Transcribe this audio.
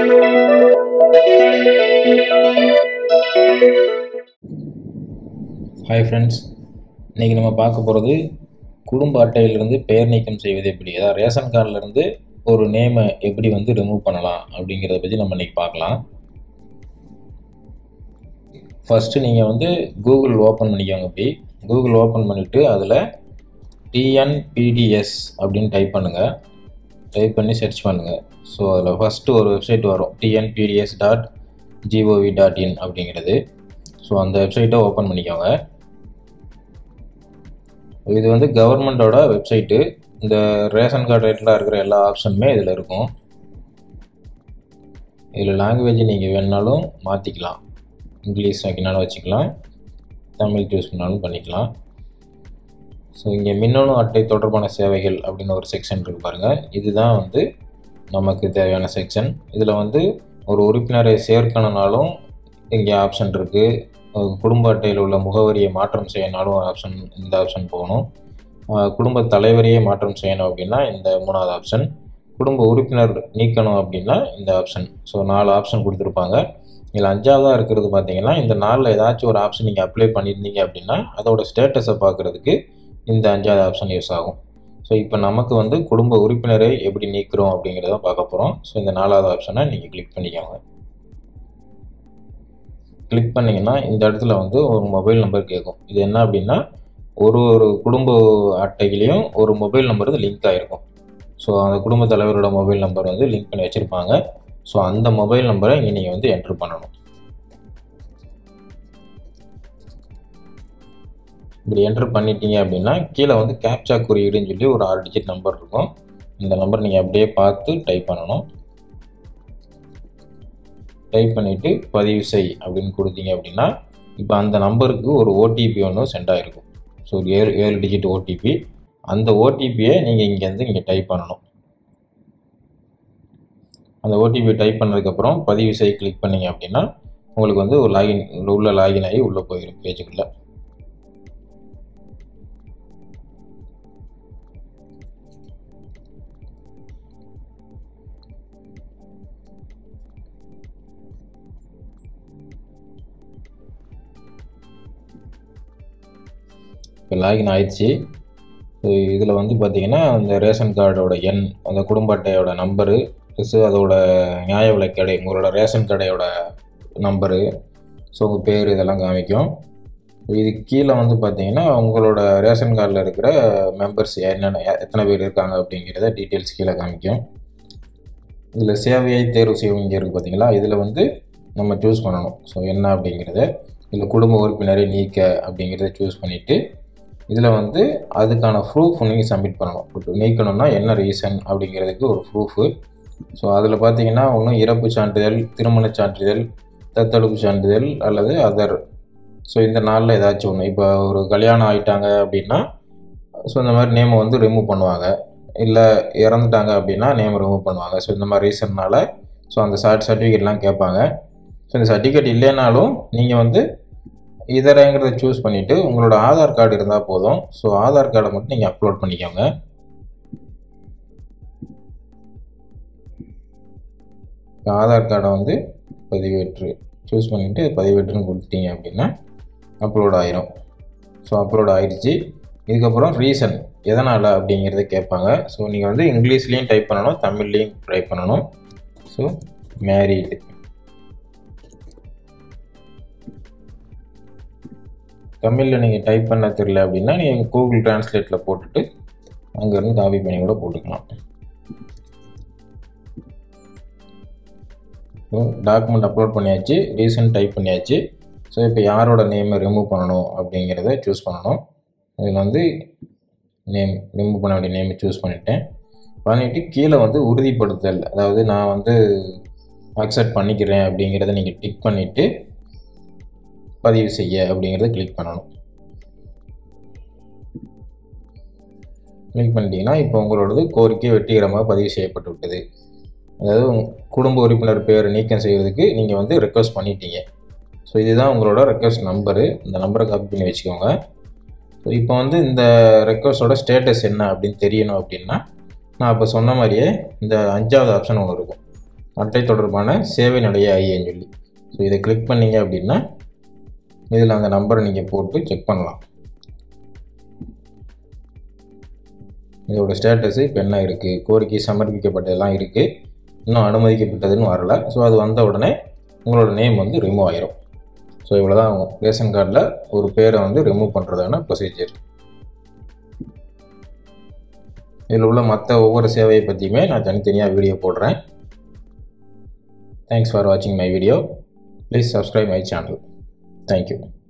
hi friends இன்றைக்கி நம்ம பார்க்க போகிறது குடும்ப அட்டையிலிருந்து பெயர் நீக்கம் செய்வது எப்படி அதாவது ரேஷன் கார்டிலேருந்து ஒரு நேமை எப்படி வந்து ரிமூவ் பண்ணலாம் அப்படிங்கிறத பற்றி நம்ம இன்றைக்கி பார்க்கலாம் ஃபஸ்ட்டு நீங்கள் வந்து கூகுள் ஓப்பன் பண்ணிக்கோங்க இப்படி கூகுள் ஓப்பன் பண்ணிவிட்டு அதில் டிஎன்பிடிஎஸ் அப்படின்னு டைப் பண்ணுங்கள் டைப் பண்ணி சர்ச் பண்ணுங்கள் ஸோ அதில் ஃபஸ்ட்டு ஒரு வெப்சைட் வரும் TNPDS dot GOV dot in அப்படிங்கிறது ஸோ அந்த வெப்சைட்டை ஓப்பன் பண்ணிக்கோங்க இது வந்து கவர்மெண்ட்டோட வெப்சைட்டு இந்த ரேஷன் கார்டு ரேட்டில் இருக்கிற எல்லா ஆப்ஷனுமே இதில் இருக்கும் இதில் லாங்குவேஜ் நீங்கள் வேணுனாலும் மாற்றிக்கலாம் இங்கிலீஷ் வைக்கினாலும் வச்சுக்கலாம் தமிழ் சூஸ் பண்ணாலும் பண்ணிக்கலாம் ஸோ இங்கே மின்னணு அட்டை தொடர்பான சேவைகள் அப்படின்னு ஒரு செக்ஷன் இருக்குது பாருங்கள் இதுதான் வந்து நமக்கு தேவையான செக்ஷன் இதில் வந்து ஒரு உறுப்பினரை சேர்க்கணுனாலும் இங்கே ஆப்ஷன் இருக்குது குடும்ப அட்டையில் உள்ள முகவரியை மாற்றம் செய்யனாலும் ஆப்ஷன் இந்த ஆப்ஷன் போகணும் குடும்ப தலைவரையே மாற்றம் செய்யணும் அப்படின்னா இந்த மூணாவது ஆப்ஷன் குடும்ப உறுப்பினர் நீக்கணும் அப்படின்னா இந்த ஆப்ஷன் ஸோ நாலு ஆப்ஷன் கொடுத்துருப்பாங்க இதில் அஞ்சாவதாக இருக்கிறது பார்த்தீங்கன்னா இந்த நாளில் ஏதாச்சும் ஒரு ஆப்ஷன் நீங்கள் அப்ளை பண்ணியிருந்தீங்க அப்படின்னா அதோட ஸ்டேட்டஸை பார்க்குறதுக்கு இந்த அஞ்சாவது ஆப்ஷன் யூஸ் ஆகும் ஸோ இப்போ நமக்கு வந்து குடும்ப உறுப்பினரை எப்படி நீக்கிறோம் அப்படிங்கிறத பார்க்க போகிறோம் ஸோ இந்த நாலாவது ஆப்ஷனை நீங்கள் கிளிக் பண்ணிக்கோங்க கிளிக் பண்ணிங்கன்னா இந்த இடத்துல வந்து ஒரு மொபைல் நம்பர் கேட்கும் இது என்ன அப்படின்னா ஒரு ஒரு குடும்ப அட்டையிலையும் ஒரு மொபைல் நம்பர் வந்து லிங்க் ஆகிருக்கும் ஸோ அந்த குடும்ப தலைவரோட மொபைல் நம்பர் வந்து லிங்க் பண்ணி வச்சுருப்பாங்க ஸோ அந்த மொபைல் நம்பரை இங்கே நீங்கள் வந்து என்ட்ரு பண்ணணும் இப்படி என்ட்ரு பண்ணிட்டீங்க அப்படின்னா கீழே வந்து கேப்சா குறியீடுன்னு சொல்லி ஒரு ஆறு டிஜிட் நம்பர் இருக்கும் இந்த நம்பர் நீங்கள் அப்படியே பார்த்து டைப் பண்ணணும் டைப் பண்ணிவிட்டு பதிவு செய் அப்படின்னு கொடுத்தீங்க அப்படின்னா இப்போ அந்த நம்பருக்கு ஒரு ஓடிபி ஒன்று சென்ட் ஆகிருக்கும் ஸோ ஒரு ஏழு ஏழு டிஜிட் ஓடிபி அந்த ஓடிபியை நீங்கள் இங்கேருந்து இங்கே டைப் பண்ணணும் அந்த ஓடிபி டைப் பண்ணதுக்கப்புறம் பதிவு செய் கிளிக் பண்ணிங்க அப்படின்னா உங்களுக்கு வந்து ஒரு லாகின் உள்ள லாகின் ஆகி உள்ளே போயிடும் பேஜுக்குள்ளே இப்போ லாகின் ஆயிடுச்சு ஸோ இதில் வந்து பார்த்திங்கன்னா அந்த ரேஷன் கார்டோட எண் அந்த குடும்ப அட்டையோட நம்பரு ப்ளஸ்ஸு அதோட நியாய விலைக்கடை உங்களோட ரேஷன் கடையோட நம்பரு ஸோ உங்கள் பேர் இதெல்லாம் காமிக்கும் இது கீழே வந்து பார்த்திங்கன்னா உங்களோட ரேஷன் கார்டில் இருக்கிற மெம்பர்ஸ் என்னென்ன எத்தனை பேர் இருக்காங்க அப்படிங்கிறத டீட்டெயில்ஸ் கீழே காமிக்கும் இதில் சேவையை தேர்வு செய்யும் இங்கே இருக்குது பார்த்தீங்களா இதில் வந்து நம்ம சூஸ் பண்ணணும் ஸோ என்ன அப்படிங்கிறத இதில் குடும்ப உறுப்பினரை நீக்க அப்படிங்கிறத சூஸ் பண்ணிவிட்டு இதில் வந்து அதுக்கான ப்ரூஃப் நீங்கள் சப்மிட் பண்ணணும் நீக்கணும்னா என்ன ரீசன் அப்படிங்கிறதுக்கு ஒரு ப்ரூஃபு ஸோ அதில் பார்த்தீங்கன்னா ஒன்று இறப்பு சான்றிதழ் திருமண சான்றிதழ் தத்தெடுப்பு சான்றிதழ் அல்லது அதர் ஸோ இந்த நாளில் ஏதாச்சும் ஒன்று இப்போ ஒரு கல்யாணம் ஆகிட்டாங்க அப்படின்னா ஸோ இந்த மாதிரி நேமை வந்து ரிமூவ் பண்ணுவாங்க இல்லை இறந்துட்டாங்க அப்படின்னா நேம் ரிமூவ் பண்ணுவாங்க ஸோ இந்த மாதிரி ரீசன்னால் ஸோ அந்த சர்ட் சர்டிஃபிகேட்லாம் கேட்பாங்க ஸோ இந்த சர்டிஃபிகேட் இல்லைனாலும் நீங்கள் வந்து இதரங்கிறத சூஸ் பண்ணிவிட்டு உங்களோட ஆதார் கார்டு இருந்தால் போதும் ஸோ ஆதார் கார்டை மட்டும் நீங்கள் அப்லோட் பண்ணிக்கோங்க ஆதார் கார்டை வந்து பதிவேற்று சூஸ் பண்ணிவிட்டு பதிவேற்றுன்னு கொடுத்துட்டீங்க அப்படின்னா அப்லோட் ஆயிரும் ஸோ அப்லோட் ஆயிடுச்சு இதுக்கப்புறம் ரீசன் எதனால் அப்படிங்கிறத கேட்பாங்க ஸோ நீங்கள் வந்து இங்கிலீஷ்லேயும் டைப் பண்ணணும் தமிழ்லேயும் டைப் பண்ணணும் ஸோ மேரீடு தமிழில் நீங்கள் டைப் பண்ண தெரியல அப்படின்னா நீங்கள் கூகுள் டிரான்ஸ்லேட்டில் போட்டுட்டு அங்கேருந்து காப்பி பண்ணி கூட போட்டுக்கலாம் டாக்குமெண்ட் அப்லோட் பண்ணியாச்சு ரீசன்ட் டைப் பண்ணியாச்சு ஸோ இப்போ யாரோட நேமை ரிமூவ் பண்ணணும் அப்படிங்கிறத சூஸ் பண்ணணும் இதில் வந்து நேம் ரிமூவ் பண்ண வேண்டிய நேமை சூஸ் பண்ணிட்டேன் பண்ணிவிட்டு கீழே வந்து உறுதிப்படுத்தல் அதாவது நான் வந்து அக்செப்ட் பண்ணிக்கிறேன் அப்படிங்கிறத நீங்கள் டிக் பண்ணிவிட்டு பதிவு செய்ய அப்படிங்கிறத கிளிக் பண்ணணும் கிளிக் பண்ணிட்டீங்கன்னா இப்போ உங்களோடது கோரிக்கை வெற்றிகரமாக பதிவு செய்யப்பட்டு விட்டது அதாவது குடும்ப உறுப்பினர் பேரை நீக்கம் செய்கிறதுக்கு நீங்கள் வந்து ரெக்வஸ்ட் பண்ணிட்டீங்க ஸோ இதுதான் உங்களோட ரெக்வஸ்ட் நம்பரு இந்த நம்பரை காப்பி பண்ணி வச்சுக்கோங்க ஸோ இப்போ வந்து இந்த ரெக்வஸ்டோட ஸ்டேட்டஸ் என்ன அப்படின்னு தெரியணும் அப்படின்னா நான் இப்போ சொன்ன மாதிரியே இந்த அஞ்சாவது ஆப்ஷன் ஒன்று இருக்கும் அட்டை தொடர்பான சேவை நிலைய ஐஏன்னு சொல்லி ஸோ இதை கிளிக் பண்ணீங்க அப்படின்னா இதில் அந்த நம்பரை நீங்கள் போட்டு செக் பண்ணலாம் இதோட ஸ்டேட்டஸு இப்போ என்ன இருக்குது கோரிக்கை சமர்ப்பிக்கப்பட்டதெல்லாம் இருக்குது இன்னும் அனுமதிக்கப்பட்டதுன்னு வரல ஸோ அது வந்த உடனே உங்களோட நேம் வந்து ரிமூவ் ஆயிரும் ஸோ இவ்வளோ தான் ரேஷன் கார்டில் ஒரு பேரை வந்து ரிமூவ் பண்ணுறதான ப்ரொசீஜர் இதில் உள்ள மற்ற ஒவ்வொரு சேவையை பற்றியுமே நான் தனித்தனியாக வீடியோ போடுறேன் தேங்க்ஸ் ஃபார் வாட்சிங் my video please subscribe my channel thank you